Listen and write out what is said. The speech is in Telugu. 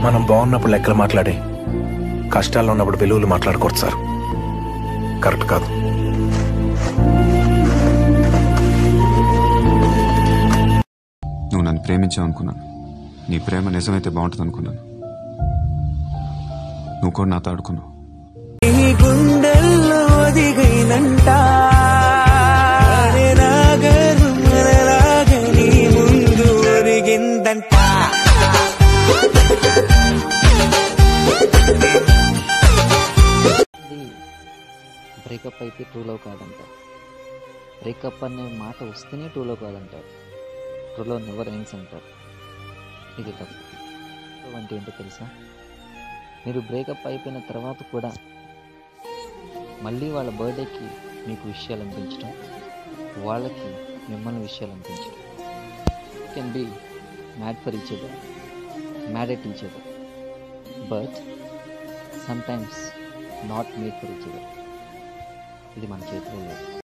మనం బాగున్నప్పుడు లెక్కలు మాట్లాడి కష్టాల్లో ఉన్నప్పుడు విలువలు మాట్లాడకూడదు సార్ కరెక్ట్ కాదు నువ్వు నన్ను ప్రేమించావు అనుకున్నాను నీ ప్రేమ నిజమైతే బాగుంటుంది అనుకున్నాను నువ్వు కూడా నాతో ఆడుకున్నావు నీ గుండెల్లో ఒదిగైనంట అరే నాగరు మనలాగా నీ ముందు ఒరిగిందంట ఇది బ్రేకప్ అయితే ట్రూ లవ్ కాదంటారు బ్రేకప్ అనే మాట వస్తేనే ట్రూ లవ్ కాదంటారు ట్రూ లవ్ నెవర్ ఎండ్స్ అంటారు ఇది తప్పు లవ్ అంటే ఏంటో తెలుసా మీరు బ్రేకప్ అయిపోయిన తర్వాత కూడా మళ్ళీ వాళ్ళ బర్త్డేకి మీకు విషయాలు అనిపించడం వాళ్ళకి మిమ్మల్ని విషయాలు అనిపించడం can be mad for each other mad at each other but sometimes not made for each other ఇది మన చేతిలో లేదు